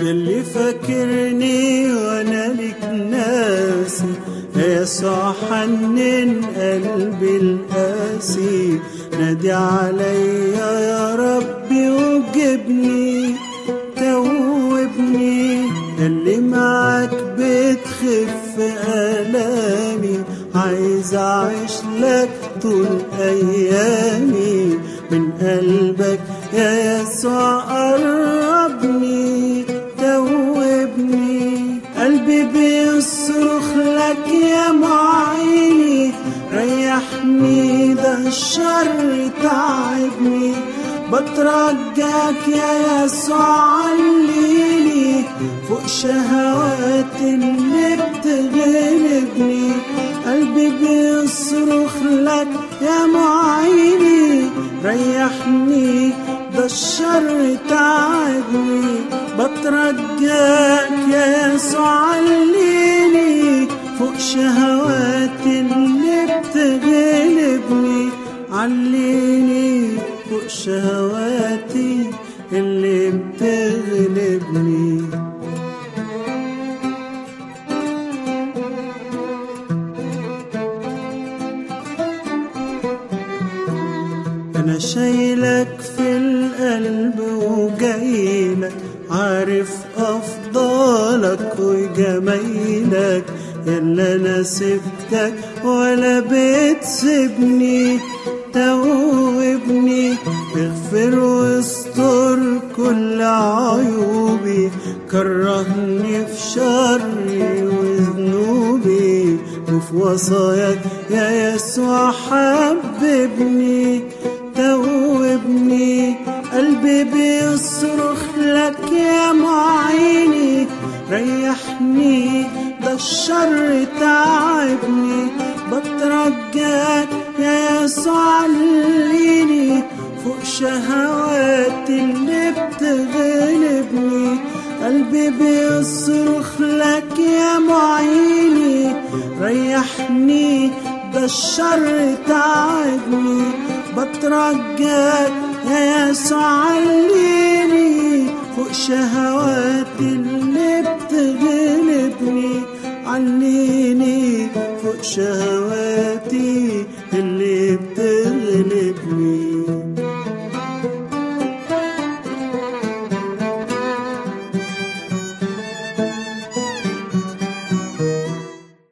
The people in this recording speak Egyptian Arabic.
يلي فاكرني وانا لك ناسي يا يسوع حنن قلبي القاسي نادي عليا يا ربي وجبني توبني اللي معاك بتخف آلامي عايز أعيش لك طول أيامي من قلبك يا يسوع قربني توبني قلبي بيصرخ لك يا معيني ريحني ده الشر تعبني بترجاك يا يسوع عليني فوق شهوات اللي بتغلبني قلبي بيصرخ لك يا معيني ريحني ده الشر تعبني بترجاك يا يسوع عليني فوق شهوات اللي بتغلبني عليني فوق شهواتي اللي بتغلبني أنا شايلك في القلب وجايلك عارف أفضالك وجمايلك يلا أنا سبتك ولا بتسيبني توبني اغفر واستر كل عيوبي كرهني في شري وذنوبي وفي وصاياك يا يسوع حببني توبني قلبي بيصرخ لك يا معيني ريحني ده الشر تعبني بترجاك يا يسوع عليني فوق شهواتي اللي بتغلبني قلبي بيصرخ لك يا معيني ريحني ده الشر تعبني بترجاك يا يسوع عليني فوق شهواتي اللي بتغلبني عليني فوق شهواتي